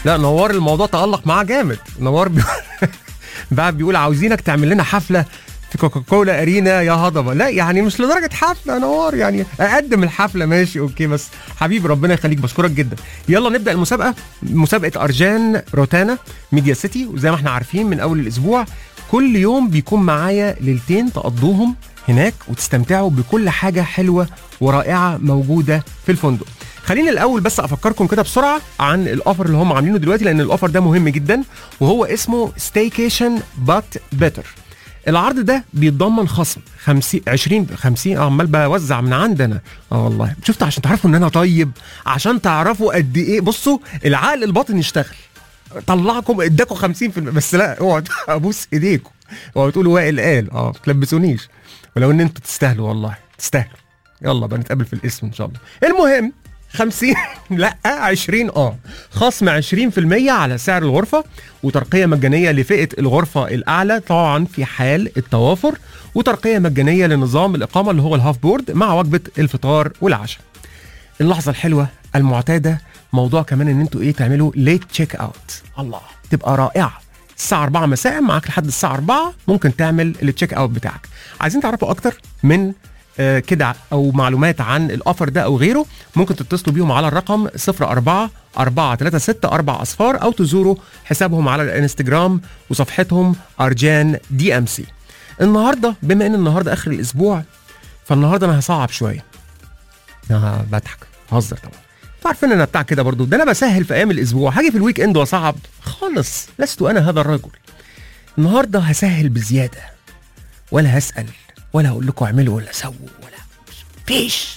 لا نوار الموضوع تألق معاه جامد نوار بي... بقى بيقول عاوزينك تعمل لنا حفله في كوكاكولا ارينا يا هضبه لا يعني مش لدرجه حفله يا نوار يعني اقدم الحفله ماشي اوكي بس حبيبي ربنا يخليك بشكرك جدا يلا نبدا المسابقه مسابقه ارجان روتانا ميديا سيتي وزي ما احنا عارفين من اول الاسبوع كل يوم بيكون معايا ليلتين تقضوهم هناك وتستمتعوا بكل حاجه حلوه ورائعه موجوده في الفندق خليني الاول بس افكركم كده بسرعه عن الاوفر اللي هم عاملينه دلوقتي لان الاوفر ده مهم جدا وهو اسمه ستيكيشن بات بيتر العرض ده بيتضمن خصم 50 20 50 آه، عمال بوزع من عندنا اه والله شفت عشان تعرفوا ان انا طيب عشان تعرفوا قد ايه بصوا العقل الباطن يشتغل طلعكم اداكم 50% بس لا اوعوا ابوس ايديكم اوعوا تقولوا وائل قال اه ما تلبسونيش ولو ان انتوا تستاهلوا والله تستاهلوا يلا بقى نتقابل في الاسم ان شاء الله المهم 50 لا 20 اه خصم 20% على سعر الغرفه وترقيه مجانيه لفئه الغرفه الاعلى طبعا في حال التوافر وترقيه مجانيه لنظام الاقامه اللي هو الهاف بورد مع وجبه الفطار والعشاء اللحظه الحلوه المعتاده موضوع كمان ان انتوا ايه تعملوا ليت تشيك اوت الله تبقى رائعه الساعه 4 مساء معاك لحد الساعه 4 ممكن تعمل التشيك اوت بتاعك عايزين تعرفوا اكتر من آه، كده او معلومات عن الاوفر ده او غيره ممكن تتصلوا بيهم على الرقم 04 436 4 اصفار او تزوروا حسابهم على الانستجرام وصفحتهم ارجان دي ام سي النهارده بما ان النهارده اخر الاسبوع فالنهارده انا هصعب شويه انا بضحك بهزر طبعا انتوا عارفين انا بتاع كده برضو ده انا بسهل في ايام الاسبوع هاجي في الويك اند واصعب خالص لست انا هذا الرجل النهارده هسهل بزياده ولا هسال ولا هقول لكم اعملوا ولا سووا ولا فيش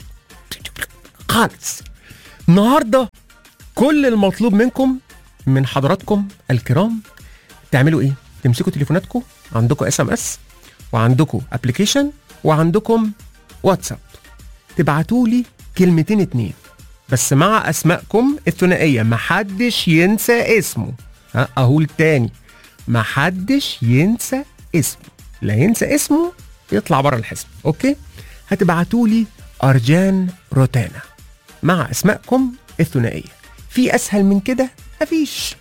خالص النهارده كل المطلوب منكم من حضراتكم الكرام تعملوا ايه تمسكوا تليفوناتكم عندكم اس ام اس وعندكم ابلكيشن وعندكم واتساب تبعتوا لي كلمتين اتنين بس مع اسمائكم الثنائيه محدش ينسى اسمه ها اقول تاني محدش ينسى اسمه لا ينسى اسمه يطلع بره الحزب اوكي هتبعتوا لي ارجان روتانا مع اسمائكم الثنائيه في اسهل من كده مفيش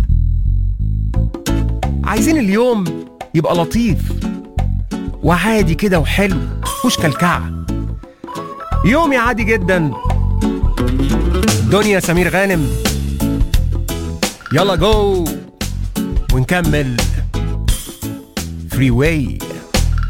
عايزين اليوم يبقى لطيف وعادي كده وحلو مفيهوش كلكعه يومي عادي جدا دنيا سمير غانم يلا جو ونكمل فري واي